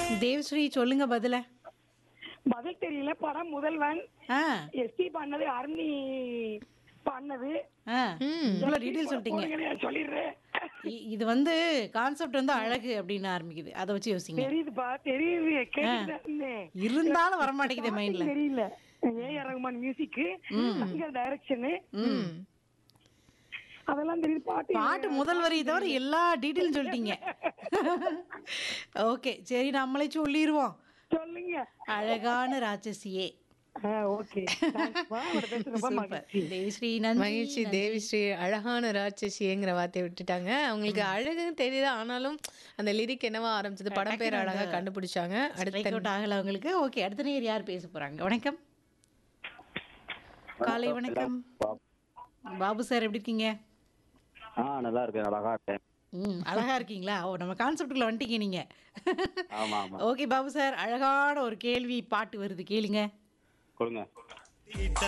தேவஸ்ரீ சொல்லுங்க பதில பதில் தெரியல படம் முதல்வன் ஆ எஸ்பி பண்ணது அருணி பண்ணது ஆ இவ்வளோ டீட்டெயில் சொல்லிட்டீங்க போடுங்க, சொல்லிடுறேன் இ- இது வந்து கான்செப்ட் வந்து அழகு அப்படின்னு ஆரம்பிக்குது அதை வச்சு யோசிங்க தெரியுதுப்பா தெரியுது கேட்டுதானே இருந்தாலும் வரமாட்டேங்குது மைண்ட்ல தெரியல ஏஆர் ரகுமான் மியூசிக் அங்க டைரக்ஷனு அதெல்லாம் தெரியுது பாட்டு பாட்டு முதல் வரி தவிர எல்லா டீட்டெயிலும் சொல்லிட்டீங்க ஓகே சரி நம்மளே சொல்லிடுவோம் சொல்லுங்க அழகான ராட்சசியே ஓகே சூப்பர் தேவஸ்ரீ நன்றி மகிழ்ச்சி தேவிஸ்ரீ அழகான ராட்சசிங்கிற வார்த்தையை விட்டுட்டாங்க அவங்களுக்கு அழகுன்னு தெரியல ஆனாலும் அந்த லிரிக் என்னவா ஆரம்பிச்சது படம் பேர் அழகா கண்டுபிடிச்சாங்க அடுத்த ஸ்ட்ரைக் அவுட் ஆகல அவங்களுக்கு ஓகே அடுத்த நேர் யார் பேச போறாங்க வணக்கம் காலை வணக்கம் பாபு சார் எப்படி இருக்கீங்க ஆ நல்லா இருக்கேன் அழகா இருக்கேன் ம் அழகா இருக்கீங்களா ஓ நம்ம கான்செப்டுக்குள்ள வந்துட்டீங்க நீங்க ஆமா ஆமா ஓகே பாபு சார் அழகான ஒரு கேள்வி பாட்டு வருது கேளுங்க கொடுங்க இட்ட